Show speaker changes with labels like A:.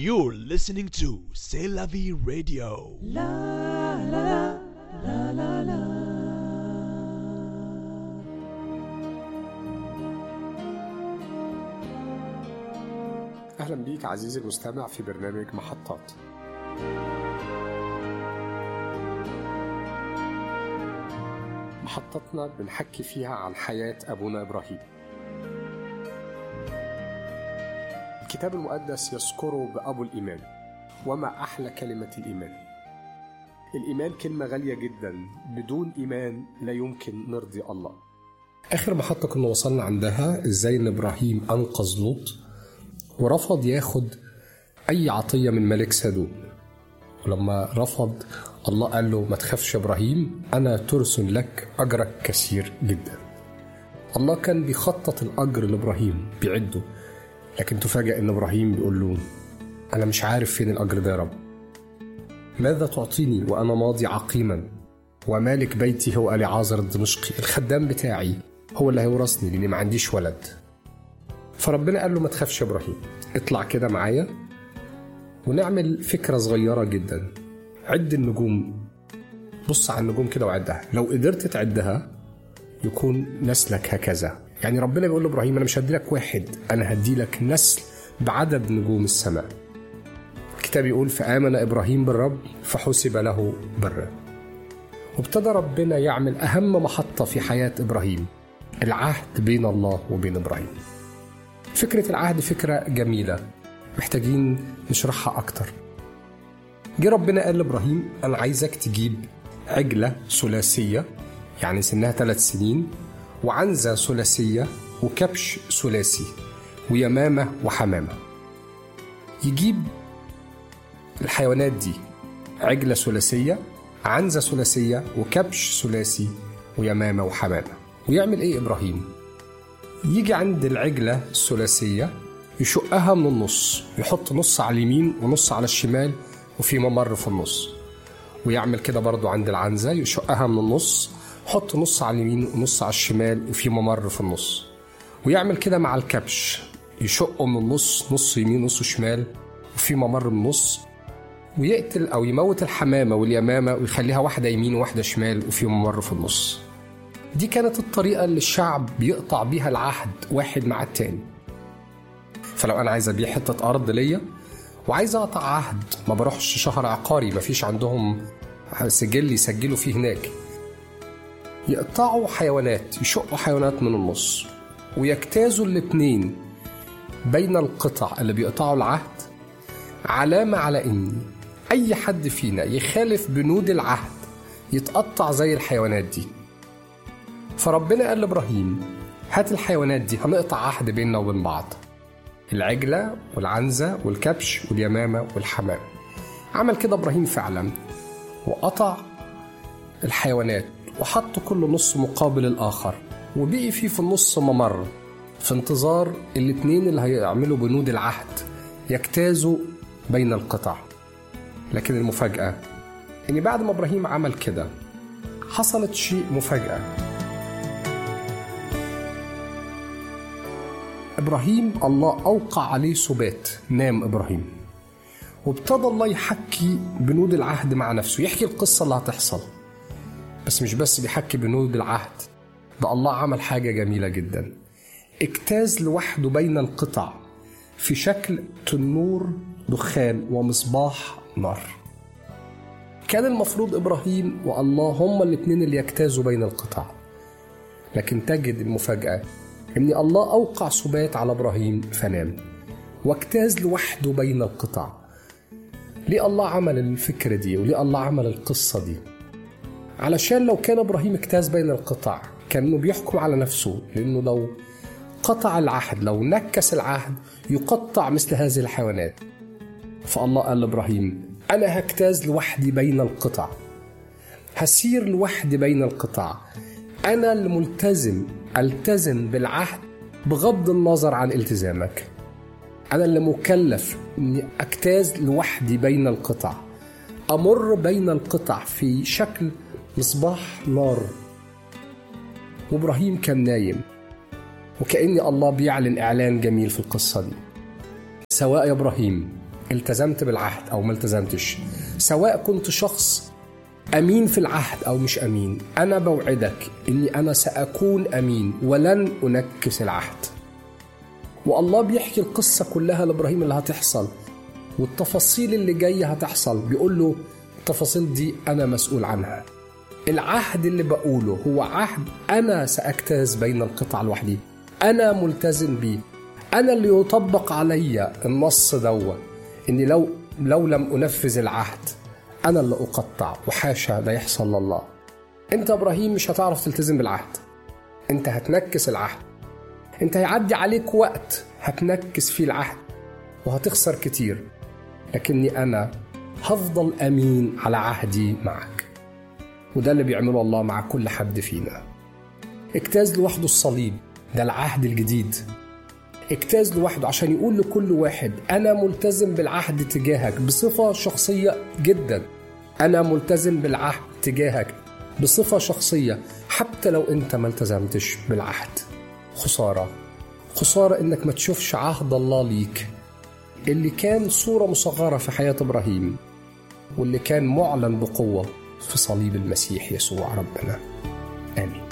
A: You're listening to C'est la vie radio.
B: أهلا بيك عزيزي المستمع في برنامج محطات محطتنا بنحكي فيها عن حياة أبونا إبراهيم الكتاب المقدس يذكره بأبو الإيمان وما أحلى كلمة الإيمان الإيمان كلمة غالية جدا بدون إيمان لا يمكن نرضي الله آخر محطة كنا وصلنا عندها إزاي إن إبراهيم أنقذ لوط ورفض ياخد أي عطية من ملك سدوم ولما رفض الله قال له ما تخافش يا إبراهيم أنا ترس لك أجرك كثير جدا الله كان بيخطط الأجر لإبراهيم بيعده لكن تفاجأ إن إبراهيم بيقول له أنا مش عارف فين الأجر ده يا رب ماذا تعطيني وأنا ماضي عقيما ومالك بيتي هو أليعازر الدمشقي الخدام بتاعي هو اللي هيورثني لأني ما عنديش ولد فربنا قال له ما تخافش يا ابراهيم اطلع كده معايا ونعمل فكره صغيره جدا عد النجوم بص على النجوم كده وعدها لو قدرت تعدها يكون نسلك هكذا يعني ربنا بيقول لابراهيم انا مش هدي لك واحد انا هدي لك نسل بعدد نجوم السماء الكتاب يقول فآمن إبراهيم بالرب فحسب له برا وابتدى ربنا يعمل أهم محطة في حياة إبراهيم العهد بين الله وبين إبراهيم فكرة العهد فكرة جميلة محتاجين نشرحها أكتر جه ربنا قال لإبراهيم أنا عايزك تجيب عجلة ثلاثية يعني سنها ثلاث سنين وعنزة ثلاثية وكبش ثلاثي ويمامة وحمامة يجيب الحيوانات دي عجلة ثلاثية عنزة ثلاثية وكبش ثلاثي ويمامة وحمامة ويعمل إيه إبراهيم؟ يجي عند العجلة الثلاثية يشقها من النص يحط نص على اليمين ونص على الشمال وفي ممر في النص ويعمل كده برضو عند العنزة يشقها من النص يحط نص على اليمين ونص على الشمال وفي ممر في النص ويعمل كده مع الكبش يشقه من النص نص يمين نص شمال وفي ممر من النص ويقتل أو يموت الحمامة واليمامة ويخليها واحدة يمين وواحدة شمال وفي ممر في النص دي كانت الطريقة اللي الشعب بيقطع بيها العهد واحد مع التاني فلو أنا عايز أبيع حتة أرض ليا وعايز أقطع عهد ما بروحش شهر عقاري مفيش عندهم سجل يسجلوا فيه هناك يقطعوا حيوانات يشقوا حيوانات من النص ويجتازوا الاتنين بين القطع اللي بيقطعوا العهد علامة على إن أي حد فينا يخالف بنود العهد يتقطع زي الحيوانات دي فربنا قال لابراهيم هات الحيوانات دي هنقطع عهد بيننا وبين بعض العجلة والعنزة والكبش واليمامة والحمام عمل كده ابراهيم فعلا وقطع الحيوانات وحط كل نص مقابل الآخر وبقي فيه في النص ممر في انتظار الاتنين اللي هيعملوا بنود العهد يجتازوا بين القطع لكن المفاجأة إن بعد ما إبراهيم عمل كده حصلت شيء مفاجأة إبراهيم الله أوقع عليه سبات نام إبراهيم وابتدى الله يحكي بنود العهد مع نفسه يحكي القصة اللي هتحصل بس مش بس بيحكي بنود العهد ده الله عمل حاجة جميلة جدا اجتاز لوحده بين القطع في شكل تنور دخان ومصباح نار كان المفروض إبراهيم والله هما الاتنين اللي يجتازوا بين القطع لكن تجد المفاجأة إن الله أوقع سبات على إبراهيم فنام واجتاز لوحده بين القطع ليه الله عمل الفكرة دي وليه الله عمل القصة دي علشان لو كان إبراهيم اجتاز بين القطع كانه بيحكم على نفسه لأنه لو قطع العهد لو نكس العهد يقطع مثل هذه الحيوانات فالله قال لإبراهيم أنا هجتاز لوحدي بين القطع هسير لوحدي بين القطع أنا الملتزم ألتزم بالعهد بغض النظر عن التزامك أنا اللي مكلف إني أجتاز لوحدي بين القطع أمر بين القطع في شكل مصباح نار وإبراهيم كان نايم وكأن الله بيعلن إعلان جميل في القصة دي سواء يا إبراهيم التزمت بالعهد او ما التزمتش سواء كنت شخص امين في العهد او مش امين انا بوعدك اني انا ساكون امين ولن انكس العهد والله بيحكي القصه كلها لابراهيم اللي هتحصل والتفاصيل اللي جايه هتحصل بيقول له التفاصيل دي انا مسؤول عنها العهد اللي بقوله هو عهد انا ساجتاز بين القطع لوحدي انا ملتزم بيه انا اللي يطبق عليا النص دوا اني لو لو لم انفذ العهد انا اللي اقطع وحاشا لا يحصل لله انت يا ابراهيم مش هتعرف تلتزم بالعهد انت هتنكس العهد انت هيعدي عليك وقت هتنكس فيه العهد وهتخسر كتير لكني انا هفضل امين على عهدي معك وده اللي بيعمله الله مع كل حد فينا اجتاز لوحده الصليب ده العهد الجديد اجتاز لوحده عشان يقول لكل واحد انا ملتزم بالعهد تجاهك بصفه شخصيه جدا انا ملتزم بالعهد تجاهك بصفه شخصيه حتى لو انت ما التزمتش بالعهد خساره خساره انك ما تشوفش عهد الله ليك اللي كان صوره مصغره في حياه ابراهيم واللي كان معلن بقوه في صليب المسيح يسوع ربنا امين